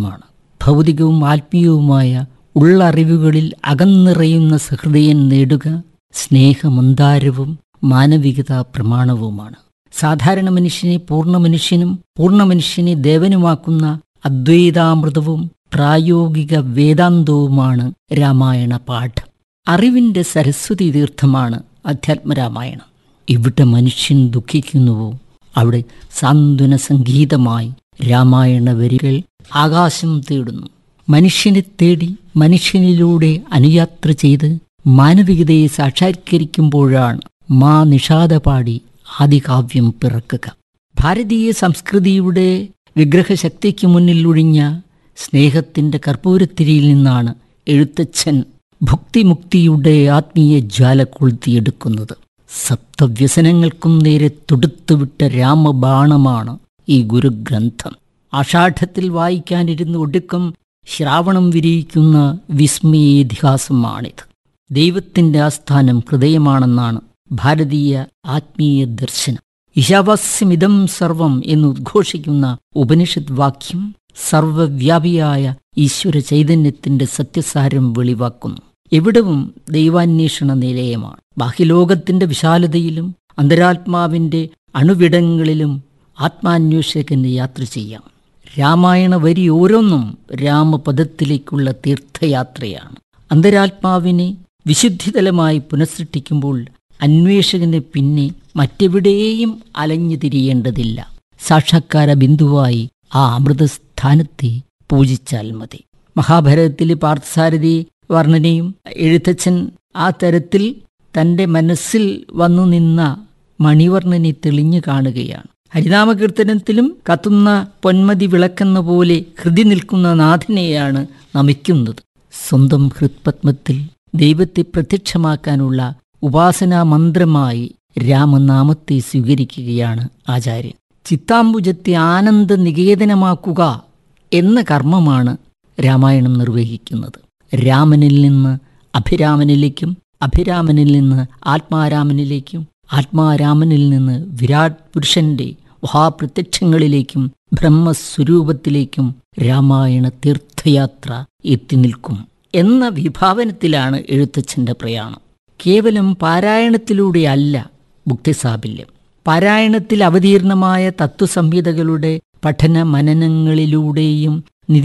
തീർത്ഥമാണ് ഭൗതികവും ആത്മീയവുമായ ഉള്ളറിവുകളിൽ അകന്നിറയുന്ന സഹൃദയൻ നേടുക സ്നേഹമന്താരവും മാനവികത പ്രമാണവുമാണ് സാധാരണ മനുഷ്യനെ പൂർണ്ണ മനുഷ്യനും പൂർണ്ണ മനുഷ്യനെ ദേവനുമാക്കുന്ന അദ്വൈതാമൃതവും പ്രായോഗിക വേദാന്തവുമാണ് രാമായണ പാഠം അറിവിൻ്റെ സരസ്വതി തീർത്ഥമാണ് അധ്യാത്മരാമായണം ഇവിടെ മനുഷ്യൻ ദുഃഖിക്കുന്നുവോ അവിടെ സാന്ത്വന സംഗീതമായി രാമായണ വരികൾ ആകാശം തേടുന്നു മനുഷ്യനെ തേടി മനുഷ്യനിലൂടെ അനുയാത്ര ചെയ്ത് മാനവികതയെ സാക്ഷാത്കരിക്കുമ്പോഴാണ് മാ നിഷാദ പാടി ആദികാവ്യം പിറക്കുക ഭാരതീയ സംസ്കൃതിയുടെ വിഗ്രഹശക്തിക്ക് മുന്നിൽ ഒഴിഞ്ഞ സ്നേഹത്തിൻ്റെ കർപ്പൂരത്തിരിയിൽ നിന്നാണ് എഴുത്തച്ഛൻ ഭുക്തിമുക്തിയുടെ ആത്മീയ ജ്വാല കൊളുത്തിയെടുക്കുന്നത് സപ്തവ്യസനങ്ങൾക്കും നേരെ തൊടുത്തുവിട്ട രാമബാണമാണ് ഈ ഗുരുഗ്രന്ഥം ആഷാഢത്തിൽ വായിക്കാനിരുന്ന് ഒടുക്കം ശ്രാവണം വിരിയിക്കുന്ന വിസ്മയേതിഹാസമാണിത് ദൈവത്തിൻ്റെ ആസ്ഥാനം ഹൃദയമാണെന്നാണ് ഭാരതീയ ആത്മീയ ദർശനം ഈശാവാസ്യമിതം സർവം എന്ന് ഉദ്ഘോഷിക്കുന്ന ഉപനിഷത് വാക്യം സർവവ്യാപിയായ ഈശ്വര ചൈതന്യത്തിന്റെ സത്യസാരം വെളിവാക്കുന്നു എവിടവും ദൈവാന്വേഷണ നിലയമാണ് ബാഹ്യലോകത്തിന്റെ വിശാലതയിലും അന്തരാത്മാവിന്റെ അണുവിടങ്ങളിലും ആത്മാന്വേഷകന് യാത്ര ചെയ്യാം രാമായണ വരി ഓരോന്നും രാമപദത്തിലേക്കുള്ള തീർത്ഥയാത്രയാണ് അന്തരാത്മാവിനെ വിശുദ്ധിതലമായി പുനഃസൃഷ്ടിക്കുമ്പോൾ അന്വേഷകന് പിന്നെ മറ്റെവിടെയും അലഞ്ഞു തിരിയേണ്ടതില്ല സാക്ഷാത്കാര ബിന്ദുവായി ആ അമൃതസ്ഥാനത്തെ പൂജിച്ചാൽ മതി മഹാഭാരതത്തിലെ പാർത്ഥസാരഥി വർണ്ണനയും എഴുത്തച്ഛൻ ആ തരത്തിൽ തൻ്റെ മനസ്സിൽ വന്നു നിന്ന മണിവർണ്ണനെ തെളിഞ്ഞു കാണുകയാണ് ഹരിനാമകീർത്തനത്തിലും കത്തുന്ന പൊന്മതി വിളക്കെന്ന പോലെ ഹൃദി നിൽക്കുന്ന നാഥനെയാണ് നമിക്കുന്നത് സ്വന്തം ഹൃത്പത്മത്തിൽ ദൈവത്തെ പ്രത്യക്ഷമാക്കാനുള്ള ഉപാസനാ മന്ത്രമായി രാമനാമത്തെ സ്വീകരിക്കുകയാണ് ആചാര്യൻ ചിത്താംബുജത്തെ ആനന്ദ നികേതനമാക്കുക എന്ന കർമ്മമാണ് രാമായണം നിർവഹിക്കുന്നത് രാമനിൽ നിന്ന് അഭിരാമനിലേക്കും അഭിരാമനിൽ നിന്ന് ആത്മാരാമനിലേക്കും ആത്മാരാമനിൽ നിന്ന് വിരാട് പുരുഷന്റെ മഹാപ്രത്യക്ഷങ്ങളിലേക്കും ബ്രഹ്മസ്വരൂപത്തിലേക്കും രാമായണ തീർത്ഥയാത്ര എത്തി നിൽക്കും എന്ന വിഭാവനത്തിലാണ് എഴുത്തച്ഛൻ്റെ പ്രയാണം കേവലം പാരായണത്തിലൂടെയല്ല മുക്തിസാബല്യം പാരായണത്തിൽ അവതീർണമായ തത്വസംഹിതകളുടെ പഠന മനനങ്ങളിലൂടെയും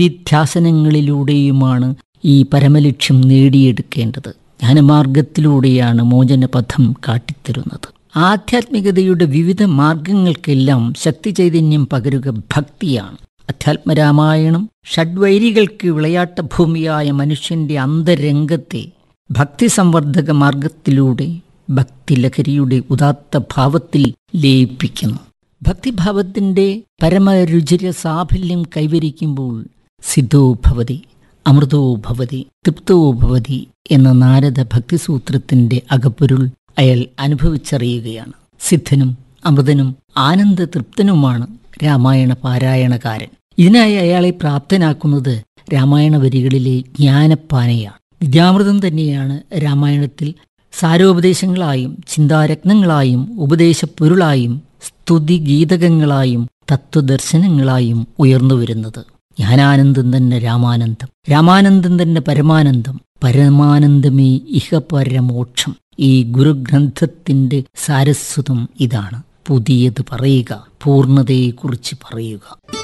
നിധിധ്യാസനങ്ങളിലൂടെയുമാണ് ഈ പരമലക്ഷ്യം നേടിയെടുക്കേണ്ടത് ജ്ഞാനമാർഗത്തിലൂടെയാണ് മോചനപഥം കാട്ടിത്തരുന്നത് ആധ്യാത്മികതയുടെ വിവിധ മാർഗങ്ങൾക്കെല്ലാം ശക്തി ചൈതന്യം പകരുക ഭക്തിയാണ് അധ്യാത്മരാമായണം ഷഡ്വൈരികൾക്ക് വിളയാട്ട ഭൂമിയായ മനുഷ്യന്റെ അന്തരംഗത്തെ ഭക്തി സംവർദ്ധക മാർഗത്തിലൂടെ ഭക്തിലഹരിയുടെ ഉദാത്ത ഭാവത്തിൽ ലയിപ്പിക്കുന്നു ഭക്തിഭാവത്തിന്റെ പരമരുചിര സാഫല്യം കൈവരിക്കുമ്പോൾ സിദ്ധോ ഭവതി അമൃതോ ഭവതി തൃപ്തോ ഭവതി എന്ന നാരദ ഭക്തിസൂത്രത്തിന്റെ അകപ്പൊരുൾ അയാൾ അനുഭവിച്ചറിയുകയാണ് സിദ്ധനും അമൃതനും ആനന്ദ തൃപ്തനുമാണ് രാമായണ പാരായണകാരൻ ഇതിനായി അയാളെ പ്രാപ്തനാക്കുന്നത് രാമായണ വരികളിലെ ജ്ഞാനപ്പാനയാണ് വിദ്യാമൃതം തന്നെയാണ് രാമായണത്തിൽ സാരോപദേശങ്ങളായും ചിന്താരത്നങ്ങളായും ഉപദേശപ്പൊരുളായും സ്തുതിഗീതകങ്ങളായും തത്വദർശനങ്ങളായും ഉയർന്നു വരുന്നത് ജ്ഞാനാനന്ദം തന്നെ രാമാനന്ദം രാമാനന്ദം തന്നെ പരമാനന്ദം പരമാനന്ദമേ ഇഹ പരമോക്ഷം ഈ ഗുരുഗ്രന്ഥത്തിന്റെ സാരസ്വതം ഇതാണ് പുതിയത് പറയുക പൂർണ്ണതയെക്കുറിച്ച് പറയുക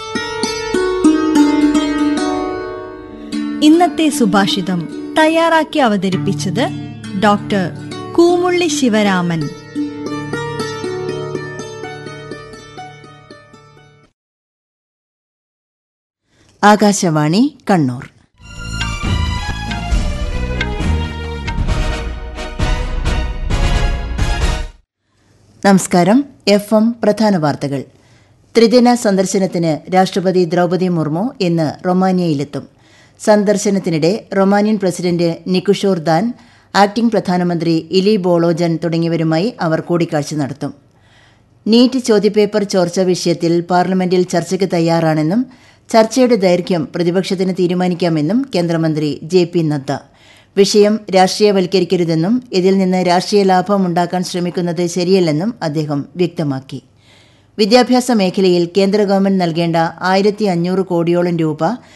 ഇന്നത്തെ സുഭാഷിതം തയ്യാറാക്കി അവതരിപ്പിച്ചത് ഡോക്ടർ കൂമുള്ളി ശിവരാമൻ ആകാശവാണി കണ്ണൂർ നമസ്കാരം എഫ് എം പ്രധാന വാർത്തകൾ ത്രിദിന സന്ദർശനത്തിന് രാഷ്ട്രപതി ദ്രൗപദി മുർമു ഇന്ന് റൊമാനിയയിലെത്തും സന്ദർശനത്തിനിടെ Romanian president Nicusor Dan acting പ്രധാനമന്ത്രി ഇലി ബോളോജൻ തുടങ്ങിയവരുമായി അവർ കൂടിക്കാഴ്ച നടത്തും നീറ്റ് ചോദ്യപേപ്പർ ചോർച്ച വിഷയത്തിൽ പാർലമെന്റിൽ ചർച്ചയ്ക്ക് തയ്യാറാണെന്നും ചർച്ചയുടെ ദൈർഘ്യം പ്രതിപക്ഷത്തിന് തീരുമാനിക്കാമെന്നും കേന്ദ്രമന്ത്രി ജെ പി നദ്ദ വിഷയം രാഷ്ട്രീയവൽക്കരിക്കരുതെന്നും ഇതിൽ നിന്ന് രാഷ്ട്രീയ ലാഭം ഉണ്ടാക്കാൻ ശ്രമിക്കുന്നത് ശരിയല്ലെന്നും അദ്ദേഹം വ്യക്തമാക്കി വിദ്യാഭ്യാസ മേഖലയിൽ കേന്ദ്ര ഗവൺമെന്റ് നൽകേണ്ട ആയിരത്തി അഞ്ഞൂറ് കോടിയോളം രൂപ